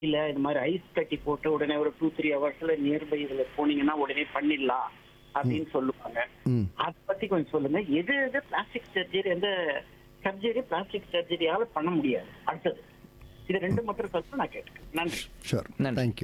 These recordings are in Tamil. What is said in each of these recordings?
இல்ல இது மாதிரி ஐஸ் கட்டி போட்டு உடனே ஒரு டூ த்ரீ ஹவர்ஸ்ல நியர்பை இதுல போனீங்கன்னா உடனே பண்ணிடலாம் அப்படின்னு சொல்லுவாங்க ம் அதை பத்தி கொஞ்சம் சொல்லுங்க எது எது பிளாஸ்டிக் சர்ஜரி எந்த சர்ஜரி பிளாஸ்டிக் சர்ஜரியால பண்ண முடியாது அடுத்தது இது ரெண்டு மட்டும் சொல்ல நான் கேட்டுக்கேன் நன்றி ஷூர் நன்றி. தேங்க்யூ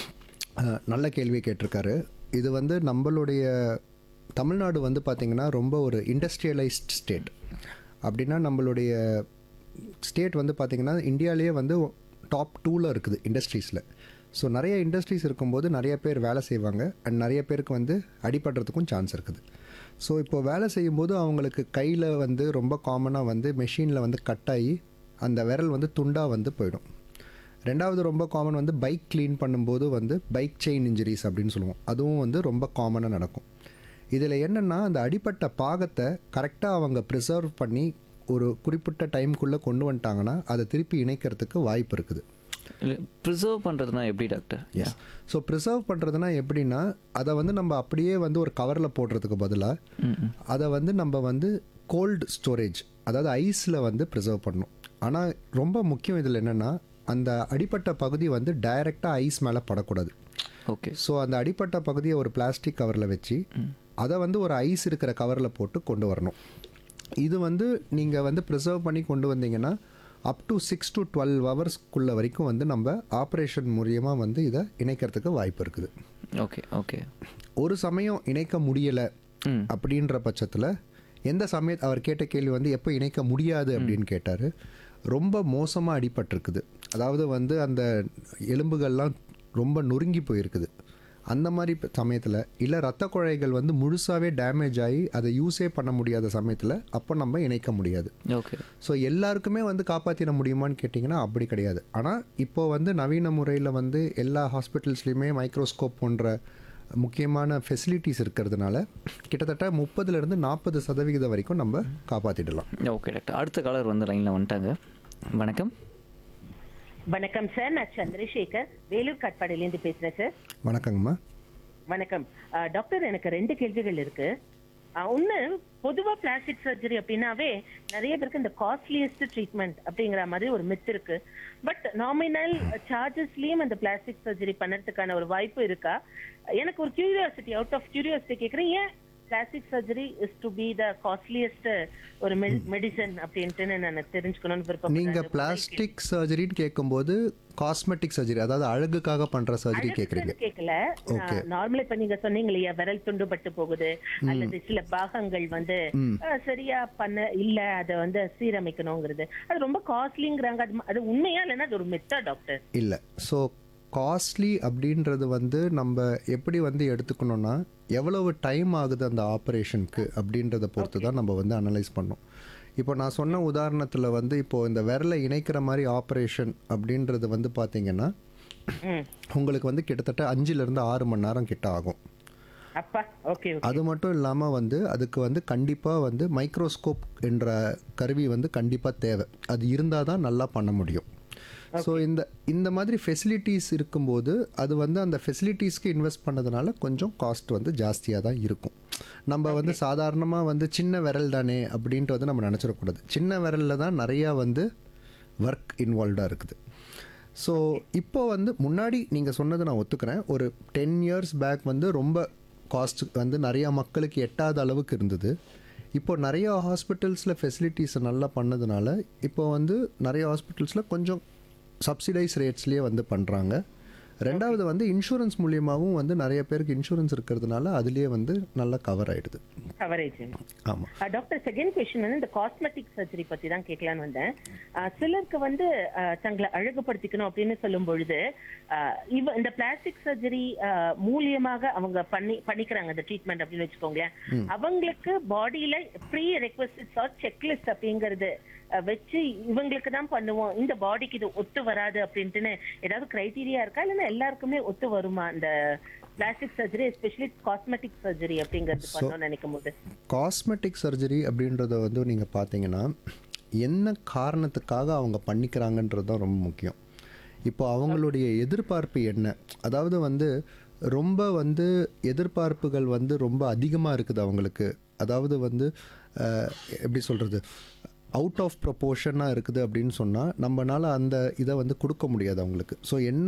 நல்ல கேள்வி கேட்டிருக்காரு இது வந்து நம்மளுடைய தமிழ்நாடு வந்து பார்த்திங்கன்னா ரொம்ப ஒரு இண்டஸ்ட்ரியலைஸ்ட் ஸ்டேட் அப்படின்னா நம்மளுடைய ஸ்டேட் வந்து பார்த்திங்கன்னா இந்தியாவிலேயே வந்து டாப் டூவில் இருக்குது இண்டஸ்ட்ரீஸில் ஸோ நிறைய இண்டஸ்ட்ரீஸ் இருக்கும்போது நிறைய பேர் வேலை செய்வாங்க அண்ட் நிறைய பேருக்கு வந்து அடிபடுறதுக்கும் சான்ஸ் இருக்குது ஸோ இப்போ வேலை செய்யும்போது அவங்களுக்கு கையில் வந்து ரொம்ப காமனாக வந்து மெஷினில் வந்து கட் ஆகி அந்த விரல் வந்து துண்டாக வந்து போயிடும் ரெண்டாவது ரொம்ப காமன் வந்து பைக் க்ளீன் பண்ணும்போது வந்து பைக் செயின் இன்ஜுரிஸ் அப்படின்னு சொல்லுவோம் அதுவும் வந்து ரொம்ப காமனாக நடக்கும் இதில் என்னென்னா அந்த அடிப்பட்ட பாகத்தை கரெக்டாக அவங்க ப்ரிசர்வ் பண்ணி ஒரு குறிப்பிட்ட டைம்குள்ளே கொண்டு வந்துட்டாங்கன்னா அதை திருப்பி இணைக்கிறதுக்கு வாய்ப்பு இருக்குது ப்ரிசர்வ் பண்ணுறதுனா எப்படி டாக்டர் எஸ் ஸோ ப்ரிசர்வ் பண்ணுறதுனா எப்படின்னா அதை வந்து நம்ம அப்படியே வந்து ஒரு கவரில் போடுறதுக்கு பதிலாக அதை வந்து நம்ம வந்து கோல்டு ஸ்டோரேஜ் அதாவது ஐஸில் வந்து ப்ரிசர்வ் பண்ணணும் ஆனால் ரொம்ப முக்கியம் இதில் என்னென்னா அந்த அடிப்பட்ட பகுதி வந்து டைரெக்டாக ஐஸ் மேலே படக்கூடாது ஓகே ஸோ அந்த அடிப்பட்ட பகுதியை ஒரு பிளாஸ்டிக் கவரில் வச்சு அதை வந்து ஒரு ஐஸ் இருக்கிற கவரில் போட்டு கொண்டு வரணும் இது வந்து நீங்கள் வந்து ப்ரிசர்வ் பண்ணி கொண்டு வந்தீங்கன்னா up to six to twelve ஹவர்ஸ்க்குள்ள வரைக்கும் வந்து நம்ம ஆப்ரேஷன் மூலியமாக வந்து இதை இணைக்கிறதுக்கு வாய்ப்பு இருக்குது ஓகே ஓகே ஒரு சமயம் இணைக்க முடியலை ம். அப்படின்ற பட்சத்தில் எந்த சமய அவர் கேட்ட கேள்வி வந்து எப்போ இணைக்க முடியாது அப்படின்னு கேட்டார் ரொம்ப மோசமாக அடிபட்டிருக்குது அதாவது வந்து அந்த எலும்புகள்லாம் ரொம்ப நொறுங்கி போயிருக்குது அந்த மாதிரி சமயத்தில் இல்லை ரத்த குழாய்கள் வந்து முழுசாகவே டேமேஜ் ஆகி அதை யூஸே பண்ண முடியாத சமயத்தில் அப்போ நம்ம இணைக்க முடியாது ஓகே ஸோ எல்லாருக்குமே வந்து காப்பாற்றிட முடியுமான்னு கேட்டிங்கன்னா அப்படி கிடையாது ஆனால் இப்போ வந்து நவீன முறையில் வந்து எல்லா ஹாஸ்பிட்டல்ஸ்லையுமே மைக்ரோஸ்கோப் போன்ற முக்கியமான ஃபெசிலிட்டிஸ் இருக்கிறதுனால கிட்டத்தட்ட முப்பதுலேருந்து நாற்பது சதவிகிதம் வரைக்கும் நம்ம காப்பாற்றிடலாம் ஓகே டாக்டர் அடுத்த காலர் வந்து லைனில் வந்துட்டாங்க வணக்கம் வணக்கம் சார் நான் சந்திரசேகர் வேலூர் காட்பாடியிலேருந்து பேசுறேன் சார் வணக்கங்கம்மா வணக்கம் அஹ், டாக்டர் எனக்கு ரெண்டு கேள்விகள் இருக்கு அஹ், ஒண்ணு பொதுவா பிளாஸ்டிக் சர்ஜரி அப்படின்னாவே நிறைய பேருக்கு இந்த காஸ்ட்லியஸ்ட் ட்ரீட்மெண்ட் அப்படிங்கிற மாதிரி ஒரு மித் இருக்கு பட் நாமினல் சார்ஜஸ்லயும் அந்த பிளாஸ்டிக் சர்ஜரி பண்ணறதுக்கான ஒரு வாய்ப்பு இருக்கா எனக்கு ஒரு கியூரியாசிட்டி அவுட் ஆஃப் கியூரியாசிட்டி கேக்குறேன் ஏன் plastic surgery is to be the costliest ஒரு மெடிசன் அப்படின்ட்டு நான் தெரிஞ்சுக்கணும்னு விருப்பம் நீங்கள் பிளாஸ்டிக் சர்ஜரின்னு கேட்கும்போது காஸ்மெட்டிக் சர்ஜரி அதாவது அழகுக்காக பண்ணுற சர்ஜரி கேட்குறீங்க கேட்கல நார்மலா இப்ப நீங்க சொன்னீங்க இல்லையா விரல் துண்டுபட்டு போகுது அல்லது சில பாகங்கள் வந்து அஹ், சரியா பண்ண இல்ல அத வந்து சீரமைக்கணுங்கிறது அது ரொம்ப காஸ்ட்லிங்கிறாங்க அது ம- அது உண்மையா இல்லைன்னா அது ஒரு மெத்தா டாக்டர் இல்லை ஸோ காஸ்ட்லி அப்படின்றது வந்து நம்ம எப்படி வந்து எடுத்துக்கணும்னா எவ்வளவு டைம் ஆகுது அந்த ஆப்ரேஷனுக்கு அப்படின்றத பொறுத்து தான் நம்ம வந்து அனலைஸ் பண்ணோம் இப்போ நான் சொன்ன உதாரணத்தில் வந்து இப்போது இந்த விரலை இணைக்கிற மாதிரி ஆப்ரேஷன் அப்படின்றது வந்து பார்த்தீங்கன்னா ம் உங்களுக்கு வந்து கிட்டத்தட்ட அஞ்சுலேருந்து ஆறு மணி நேரம் கிட்ட ஆகும் அப்பா ஓகே அது மட்டும் இல்லாமல் வந்து அதுக்கு வந்து கண்டிப்பாக வந்து மைக்ரோஸ்கோப் என்ற கருவி வந்து கண்டிப்பாக தேவை அது இருந்தால் தான் நல்லா பண்ண முடியும் ஸோ இந்த இந்த மாதிரி ஃபெசிலிட்டிஸ் இருக்கும்போது அது வந்து அந்த ஃபெசிலிட்டிஸ்க்கு இன்வெஸ்ட் பண்ணதுனால கொஞ்சம் காஸ்ட் வந்து ஜாஸ்தியாக தான் இருக்கும் நம்ம வந்து சாதாரணமாக வந்து சின்ன விரல் தானே அப்படின்ட்டு வந்து நம்ம நினச்சிடக்கூடாது சின்ன விரலில் தான் நிறையா வந்து ஒர்க் இன்வால்வ்டாக இருக்குது ஸோ இப்போ வந்து முன்னாடி நீங்கள் சொன்னதை நான் ஒத்துக்கிறேன் ஒரு டென் இயர்ஸ் பேக் வந்து ரொம்ப காஸ்ட் வந்து நிறையா மக்களுக்கு எட்டாத அளவுக்கு இருந்தது இப்போ நிறைய ஹாஸ்பிட்டல்ஸில் ஃபெசிலிட்டிஸை நல்லா பண்ணதுனால இப்போ வந்து நிறைய ஹாஸ்பிட்டல்ஸில் கொஞ்சம் சப்சிடைஸ் ரேட்ஸ்லேயே வந்து பண்ணுறாங்க ரெண்டாவது வந்து இன்சூரன்ஸ் மூலியமாகவும் வந்து நிறைய பேருக்கு இன்சூரன்ஸ் இருக்கிறதுனால அதுலேயே வந்து நல்லா கவர் ஆகிடுது கவரேஜ் ஆமாம் டாக்டர் செகண்ட் கொஸ்டின் வந்து இந்த காஸ்மெட்டிக் சர்ஜரி பத்தி தான் கேட்கலான்னு வந்தேன் அஹ், சிலருக்கு வந்து அஹ், தங்களை அழகுபடுத்திக்கணும் அப்படின்னு சொல்லும் பொழுது அஹ், இவ இந்த பிளாஸ்டிக் சர்ஜரி மூலியமாக அவங்க பண்ணி பண்ணிக்கிறாங்க இந்த ட்ரீட்மெண்ட் அப்படின்னு வச்சுக்கோங்களேன் அவங்களுக்கு பாடியில ப்ரீ ரெக்வஸ்ட் ஆர் செக்லிஸ்ட் அப்படிங்கிறது அஹ், வச்சு இவங்களுக்கு தான் பண்ணுவோம் இந்த பாடிக்கு இது ஒத்து வராது அப்படின்ட்டுன்னு ஏதாவது கிரைட்டீரியா இருக்கா இல்லைன்னா எல்லாருக்குமே ஒத்து வருமா இந்த plastic surgery especially cosmetic surgery அப்படிங்கிறது பண்ணணும்னு நினைக்கும் போது காஸ்மெட்டிக் சர்ஜரி அப்படின்றத வந்து நீங்கள் பார்த்தீங்கன்னா என்ன காரணத்துக்காக அவங்க பண்ணிக்கிறாங்கன்றது தான் ரொம்ப முக்கியம் இப்போ அவங்களுடைய எதிர்பார்ப்பு என்ன அதாவது வந்து ரொம்ப வந்து எதிர்பார்ப்புகள் வந்து ரொம்ப அதிகமாக இருக்குது அவங்களுக்கு அதாவது வந்து அஹ், எப்படி சொல்கிறது அவுட் ஆஃப் ப்ரொப்போர்ஷனாக இருக்குது அப்படின்னு சொன்னால் நம்மனால அந்த இதை வந்து கொடுக்க முடியாது அவங்களுக்கு ஸோ என்ன